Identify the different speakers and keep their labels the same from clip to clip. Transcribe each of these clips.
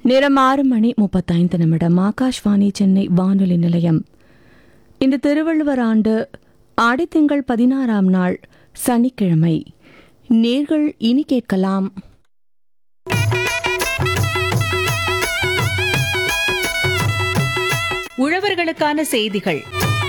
Speaker 1: நேரம் ஆறு மணி முப்பத்தைந்து நிமிடம் ஆகாஷ்வாணி சென்னை வானொலி நிலையம் இந்த திருவள்ளுவர் ஆண்டு ஆடித்திங்கள் பதினாறாம் நாள் சனிக்கிழமை நேர்கள் இனி கேட்கலாம்
Speaker 2: உழவர்களுக்கான செய்திகள்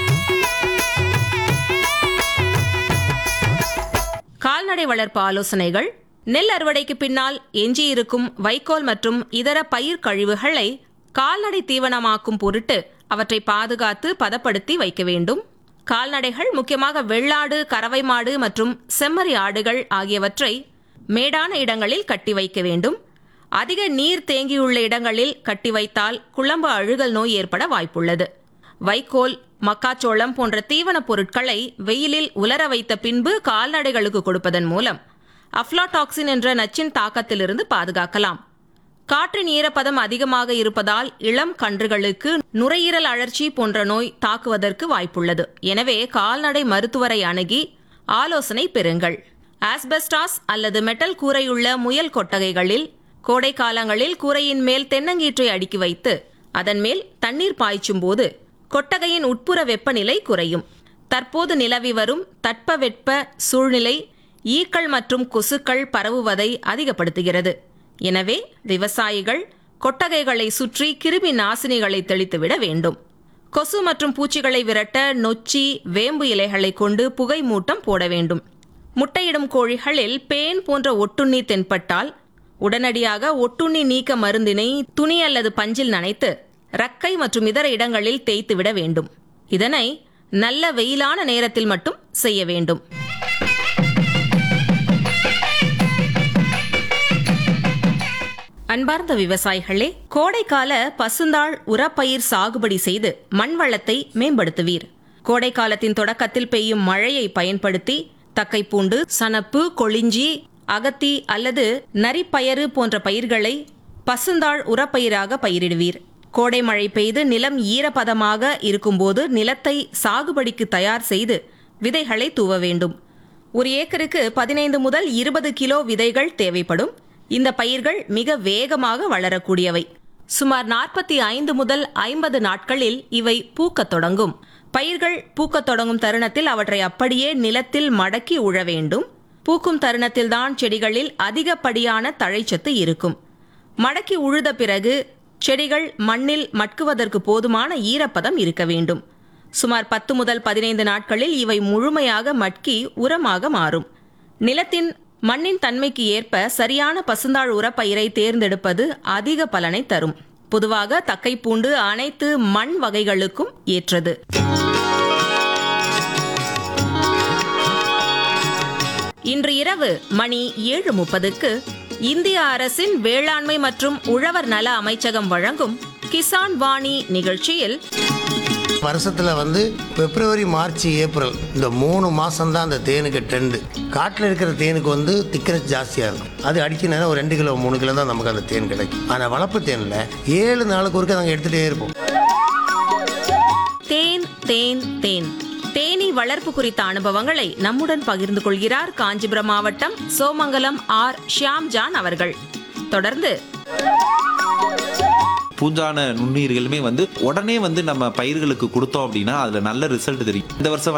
Speaker 3: கால்நடை வளர்ப்பு ஆலோசனைகள் நெல் அறுவடைக்கு பின்னால் எஞ்சியிருக்கும் வைக்கோல் மற்றும் இதர பயிர் கழிவுகளை கால்நடை தீவனமாக்கும் பொருட்டு அவற்றை பாதுகாத்து பதப்படுத்தி வைக்க வேண்டும் கால்நடைகள் முக்கியமாக வெள்ளாடு கறவை மாடு மற்றும் செம்மறி ஆடுகள் ஆகியவற்றை மேடான இடங்களில் கட்டி வைக்க வேண்டும் அதிக நீர் தேங்கியுள்ள இடங்களில் கட்டி வைத்தால் குழம்பு அழுகல் நோய் ஏற்பட வாய்ப்புள்ளது வைக்கோல் மக்காச்சோளம் போன்ற தீவனப் பொருட்களை வெயிலில் உலர வைத்த பின்பு கால்நடைகளுக்கு கொடுப்பதன் மூலம் அஃப்லாடாக்சின் என்ற நச்சின் தாக்கத்திலிருந்து பாதுகாக்கலாம் காற்றின் ஈரப்பதம் அதிகமாக இருப்பதால் இளம் கன்றுகளுக்கு நுரையீரல் அழற்சி போன்ற நோய் தாக்குவதற்கு வாய்ப்புள்ளது எனவே கால்நடை மருத்துவரை அணுகி ஆலோசனை பெறுங்கள் ஆஸ்பெஸ்டாஸ் அல்லது மெட்டல் கூரையுள்ள முயல் கொட்டகைகளில் கோடை காலங்களில் கூரையின் மேல் தென்னங்கீற்றை அடுக்கி வைத்து அதன் மேல் தண்ணீர் பாய்ச்சும் போது கொட்டகையின் உட்புற வெப்பநிலை குறையும் தற்போது நிலவி வரும் தட்பவெட்ப சூழ்நிலை ஈக்கள் மற்றும் கொசுக்கள் பரவுவதை அதிகப்படுத்துகிறது எனவே விவசாயிகள் கொட்டகைகளை சுற்றி கிருமி நாசினிகளை தெளித்துவிட வேண்டும் கொசு மற்றும் பூச்சிகளை விரட்ட நொச்சி வேம்பு இலைகளை கொண்டு புகை மூட்டம் போட வேண்டும் முட்டையிடும் கோழிகளில் பேன் போன்ற ஒட்டுண்ணி தென்பட்டால் உடனடியாக ஒட்டுண்ணி நீக்க மருந்தினை துணி அல்லது பஞ்சில் நனைத்து ரக்கை மற்றும் இதர இடங்களில் தேய்த்துவிட வேண்டும் இதனை நல்ல வெயிலான நேரத்தில் மட்டும் செய்ய வேண்டும் அன்பார்ந்த விவசாயிகளே கோடைக்கால பசுந்தாள் உரப்பயிர் சாகுபடி செய்து மண் வளத்தை மேம்படுத்துவீர் கோடை காலத்தின் தொடக்கத்தில் பெய்யும் மழையை பயன்படுத்தி தக்கைப்பூண்டு சணப்பு கொளிஞ்சி அகத்தி அல்லது நரிப்பயறு போன்ற பயிர்களை பசுந்தாள் உரப்பயிராக பயிரிடுவீர் கோடை மழை பெய்து நிலம் ஈரப்பதமாக இருக்கும்போது நிலத்தை சாகுபடிக்கு தயார் செய்து விதைகளை தூவ வேண்டும் ஒரு ஏக்கருக்கு பதினைந்து முதல் இருபது கிலோ விதைகள் தேவைப்படும் இந்த பயிர்கள் மிக வேகமாக வளரக்கூடியவை சுமார் நாற்பத்தி ஐந்து முதல் ஐம்பது நாட்களில் இவை பூக்கத் தொடங்கும் பயிர்கள் பூக்கத் தொடங்கும் தருணத்தில் அவற்றை அப்படியே நிலத்தில் மடக்கி உழ வேண்டும் பூக்கும் தருணத்தில்தான் செடிகளில் அதிகப்படியான தழைச்சத்து இருக்கும் மடக்கி உழுத பிறகு செடிகள் மண்ணில் மட்குவதற்கு போதுமான ஈரப்பதம் இருக்க வேண்டும் சுமார் பத்து முதல் பதினைந்து நாட்களில் இவை முழுமையாக மட்கி உரமாக மாறும் நிலத்தின் மண்ணின் தன்மைக்கு ஏற்ப சரியான பசுந்தாழ் உரப்பயிரை தேர்ந்தெடுப்பது அதிக பலனை தரும் பொதுவாக தக்கைப்பூண்டு அனைத்து மண் வகைகளுக்கும் ஏற்றது இன்று இரவு மணி ஏழு முப்பதுக்கு இந்திய அரசின் வேளாண்மை மற்றும் உழவர் நல அமைச்சகம் வழங்கும் கிசான் வாணி நிகழ்ச்சியில்
Speaker 4: வருஷத்தில் வந்து பிப்ரவரி மார்ச் ஏப்ரல் இந்த மூணு மாதம் தான் அந்த தேனுக்கு ட்ரெண்டு காட்டில் இருக்கிற தேனுக்கு வந்து திக்னஸ் ஜாஸ்தியாக இருக்கும் அது அடிக்க நேரம் ஒரு ரெண்டு கிலோ மூணு கிலோ தான் நமக்கு அந்த தேன் கிடைக்கும் ஆனால் வளர்ப்பு தேனில் ஏழு நாளுக்கு ஒருக்க நாங்கள் எடுத்துகிட்டே இருப்போம்
Speaker 3: தேன் தேன் தேன் தேனீ வளர்ப்பு குறித்த அனுபவங்களை நம்முடன் பகிர்ந்து கொள்கிறார் காஞ்சிபுரம் மாவட்டம் சோமங்கலம் ஆர் ஷியாம்ஜான் அவர்கள் தொடர்ந்து
Speaker 5: பூஞ்சான நுண்ணுயிர்களுமே வந்து உடனே வந்து நம்ம பயிர்களுக்கு கொடுத்தோம் அப்படின்னா அதுல நல்ல ரிசல்ட் தெரியும் இந்த வருஷம்